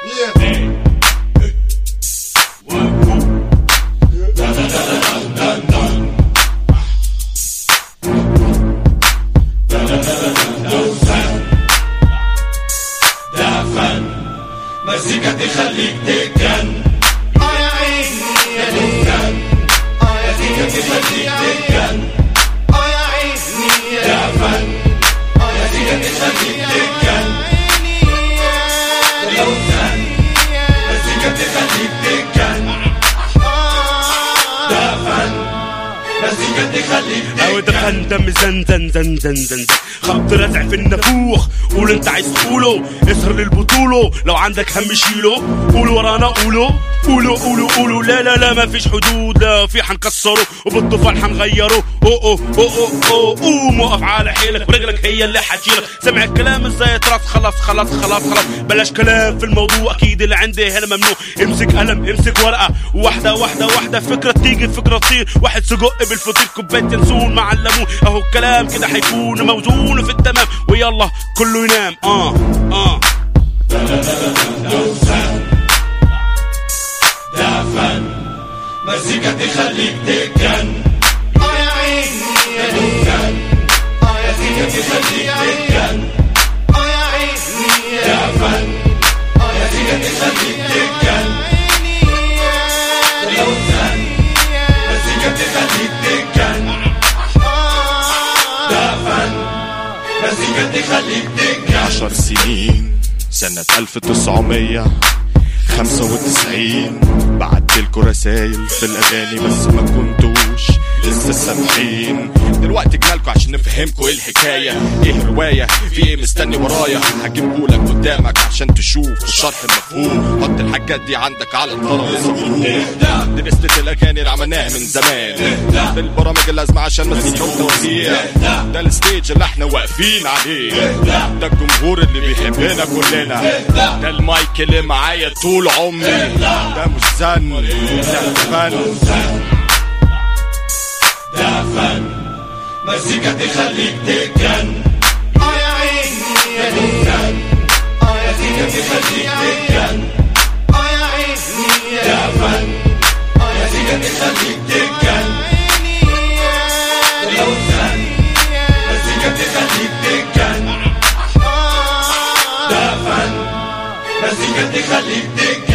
مزيكا تخليك تتجن اه يا عيني يا تتجن اه يا مزيكا تخليك تتجن اه يا عيني يا فن اه يا مزيكا تخليك تتجن لو زن مزيكا تخليك تتجن ده فن مزيكا تخليك او تتجن دخن دم زن زن زن زن زن زن خبط رزع في النافوخ قول انت عايز تقوله اسهر للبطولة لو عندك هم شيله قول ورانا قوله قولوا قولوا قولوا لا لا لا ما فيش حدود لا في حنكسره وبالطوفان حنغيره او او او او او قوم وقف على حيلك ورجلك هي اللي حتشيلك سمع الكلام ازاي تراس خلاص خلاص خلاص خلاص بلاش كلام في الموضوع اكيد اللي عندي هنا ممنوع امسك قلم امسك ورقه واحده واحده واحده فكره تيجي فكره تصير واحد سجق بالفطير كوبايه ينسون مع الليمون اهو الكلام كده هيكون موزون في التمام ويلا كله ينام اه اه ده فن مزيكا تخليك تتجن اه يا عيني يا تتجن اه يا مزيكا تخليك تتجن اه يا عيني يا فن اه يا مزيكا تخليك تتجن لو زن مزيكا تخليك تتجن ده فن مزيكا تخليك تتجن عشر سنين سنة 1900 خمسة وتسعين بعتلكوا رسايل في الأغاني بس ما كنتوش لسه سامحين دلوقتي جنالكوا عشان نفهمكوا ايه الحكاية ايه رواية في ايه مستني ورايا هجيبهولك قدامك عشان تشوف الشرح المفهوم حط الحاجات دي عندك على الترابيزة دي لستة الأغاني اللي عملناها من زمان ده البرامج اللازمة عشان نسمع توزيع ده الستيج اللي احنا واقفين عليه ده الجمهور اللي بيحبنا كلنا ده المايك اللي معايا طول عمري ده مش زن ده فن ده فن مزيكا تخليك تتجن اه يا عيني يا تتجن اه يا مزيكا تخليك تتجن اه يا عيني يا فن اه يا مزيكا تخليك تتجن لو زن مزيكا تخليك تتجن ده فن مزيكا تخليك تتجن